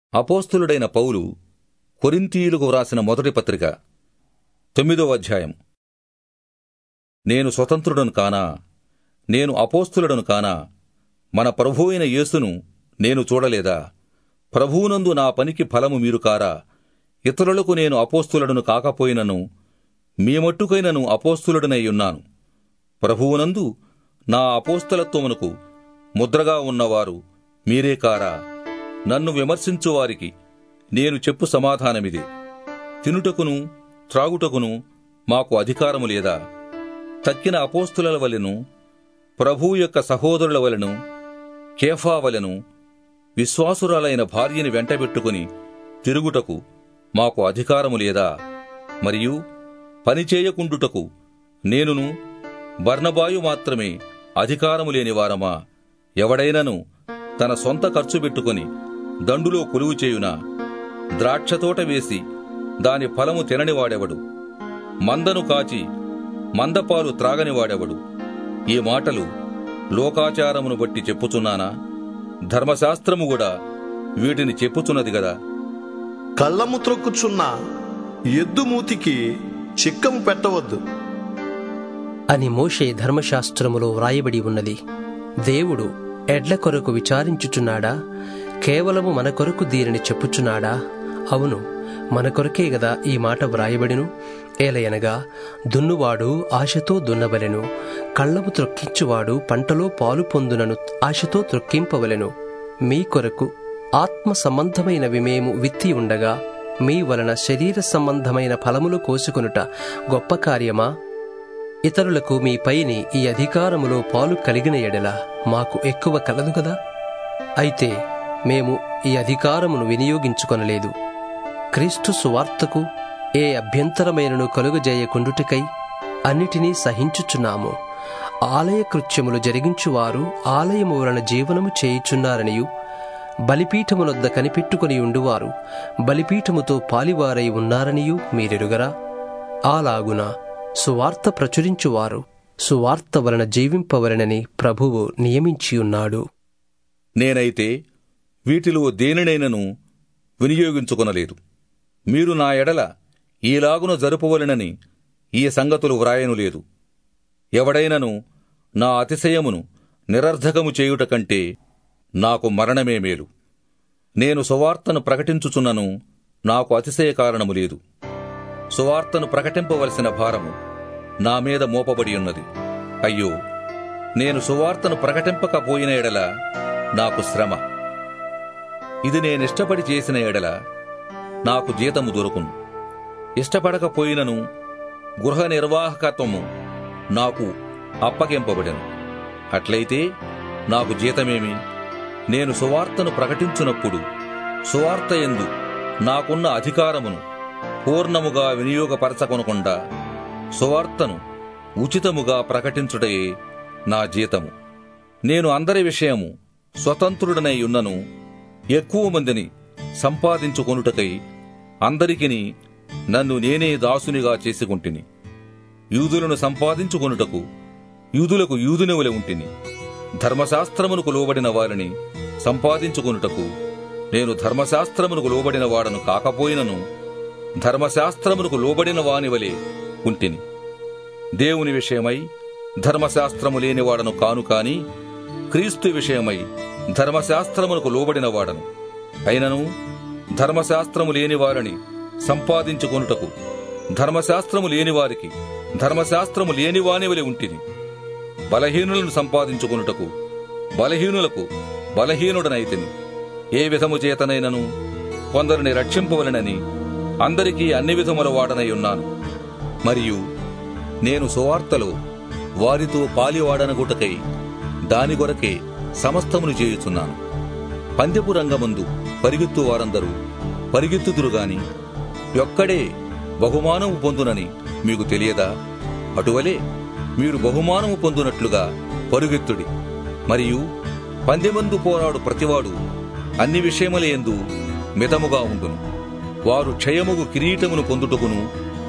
అపోస్తులుడైన పౌలు కొరింథీయులకు వ్రాసిన మొదటి పత్రిక తొమ్మిదో అధ్యాయం నేను స్వతంత్రుడను కానా నేను అపోస్తులుడను కానా మన ప్రభువైన యేసును నేను చూడలేదా ప్రభువునందు నా పనికి ఫలము మీరు కారా ఇతరులకు నేను అపోస్తులుడను కాకపోయినను మీ మట్టుకైనను అపోస్తులుడనై ఉన్నాను ప్రభువునందు నా అపోస్తలత్వమునకు ముద్రగా ఉన్నవారు మీరే కారా నన్ను విమర్శించువారికి నేను చెప్పు సమాధానమిది తినుటకును త్రాగుటకును మాకు అధికారము లేదా తక్కిన అపోస్తుల వలెను ప్రభువు యొక్క సహోదరుల వలెను కేఫా వలెను విశ్వాసురాలైన భార్యని వెంటబెట్టుకుని తిరుగుటకు మాకు అధికారము లేదా మరియు పనిచేయకుండుటకు నేనును బర్నబాయు మాత్రమే అధికారము లేని వారమా ఎవడైనను తన సొంత ఖర్చు పెట్టుకుని దండులో కొలువు చేయునా ద్రాక్షతోట వేసి దాని ఫలము తిననివాడెవడు మందను కాచి మందపాలు త్రాగనివాడెవడు ఈ మాటలు లోకాచారమును బట్టి చెప్పుచున్నానా ధర్మశాస్త్రము కూడా వీటిని చెప్పుచున్నది గదా కళ్ళము త్రొక్కుచున్న ఎద్దు మూతికి చిక్కము పెట్టవద్దు అని మోషే ధర్మశాస్త్రములో వ్రాయబడి ఉన్నది దేవుడు ఎడ్ల కొరకు విచారించుచున్నాడా కేవలము మన కొరకు దీనిని చెప్పుచున్నాడా అవును మన కొరకే గదా ఈ మాట వ్రాయబడిను ఏలయనగా దున్నువాడు ఆశతో దున్నవలెను కళ్ళము త్రొక్కించువాడు పంటలో పాలు పొందునను ఆశతో త్రొక్కింపవలెను మీ కొరకు ఆత్మ సంబంధమైనవి మేము విత్తి ఉండగా మీ వలన శరీర సంబంధమైన ఫలములు కోసుకొనుట గొప్ప కార్యమా ఇతరులకు మీ పైని ఈ అధికారములో పాలు కలిగిన ఎడల మాకు ఎక్కువ కలదు కదా అయితే మేము ఈ అధికారమును వినియోగించుకొనలేదు క్రీస్తు సువార్తకు ఏ అభ్యంతరమైనను కలుగజేయకుండుటకై అన్నిటినీ సహించుచున్నాము ఆలయ కృత్యములు జరిగించువారు ఆలయము వలన జీవనము చేయుచున్నారనియు బలిపీఠమునొద్ద కనిపెట్టుకుని ఉండువారు బలిపీఠముతో పాలివారై ఉన్నారనియు మీరెరుగరా అలాగున సువార్త ప్రచురించువారు సువార్త వలన జీవింపవలనని ప్రభువు నియమించియున్నాడు నేనైతే వీటిలో దేనినైనను వినియోగించుకొనలేదు మీరు నా ఎడల ఈలాగున జరుపవలెనని ఈ సంగతులు వ్రాయను లేదు ఎవడైనను నా అతిశయమును నిరర్ధకము చేయుట కంటే నాకు మరణమే మేలు నేను సువార్తను ప్రకటించుచున్నను నాకు అతిశయ కారణము లేదు సువార్తను ప్రకటింపవలసిన భారము నా మీద మోపబడి ఉన్నది అయ్యో నేను సువార్తను ప్రకటింపకపోయిన ఎడల నాకు శ్రమ ఇది నేనిష్టపడి చేసిన ఎడల నాకు జీతము దొరుకును ఇష్టపడకపోయినను గృహ నిర్వాహకత్వము నాకు అప్పగింపబడెను అట్లయితే నాకు జీతమేమి నేను సువార్తను ప్రకటించునప్పుడు సువార్త ఎందు నాకున్న అధికారమును పూర్ణముగా వినియోగపరచకొనకుండా సువార్తను ఉచితముగా ప్రకటించుటయే నా జీతము నేను అందరి విషయము స్వతంత్రుడనై ఉన్నను ఎక్కువ మందిని సంపాదించుకొనుటకై అందరికిని నన్ను నేనే దాసునిగా చేసుకుంటుని యూదులను సంపాదించుకొనుటకు యూదులకు యూదునవలె ఉంటిని ధర్మశాస్త్రమునకు లోబడిన వారిని సంపాదించుకొనుటకు నేను ధర్మశాస్త్రమునకు లోబడిన వాడను కాకపోయినను ధర్మశాస్త్రమునకు లోబడిన వానివలే ఉంటిని దేవుని విషయమై ధర్మశాస్త్రము లేనివాడను కాను కాని క్రీస్తు విషయమై ధర్మశాస్త్రమునకు లోబడిన వాడను అయినను ధర్మశాస్త్రము లేని వారిని సంపాదించుకొనుటకు ధర్మశాస్త్రము లేని వారికి ధర్మశాస్త్రము లేని వానివలే ఉంటిని బలహీనులను సంపాదించుకొనుటకు బలహీనులకు బలహీనుడనైతిని ఏ విధము చేతనైనను కొందరిని రక్షింపవలనని అందరికీ అన్ని విధముల వాడనై ఉన్నాను మరియు నేను సువార్తలో వారితో పాలివాడనగుటకై దాని కొరకే సమస్తమును చేయుచున్నాను పందెపు రంగమందు పరిగెత్తు వారందరూ పరిగెత్తుదురుగాని యొక్కడే బహుమానము పొందునని మీకు తెలియదా అటువలే మీరు బహుమానము పొందునట్లుగా పరుగెత్తుడి మరియు పందెమందు పోరాడు ప్రతివాడు అన్ని విషయములందు మితముగా ఉండును వారు క్షయముగు కిరీటమును పొందుటకును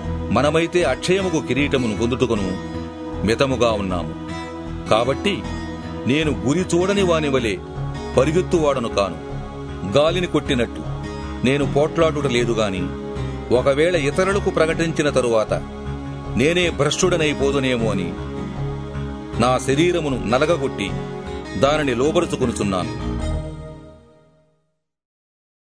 మనమైతే అక్షయముగు కిరీటమును పొందుటకును మితముగా ఉన్నాము కాబట్టి నేను గురి చూడని వాని వలె పరిగెత్తువాడను కాను గాలిని కొట్టినట్టు నేను పోట్లాడుట లేదు గాని ఒకవేళ ఇతరులకు ప్రకటించిన తరువాత నేనే భ్రష్టుడనైపోదునేమో అని నా శరీరమును నలగగొట్టి దానిని లోబరుచుకొనుచున్నాను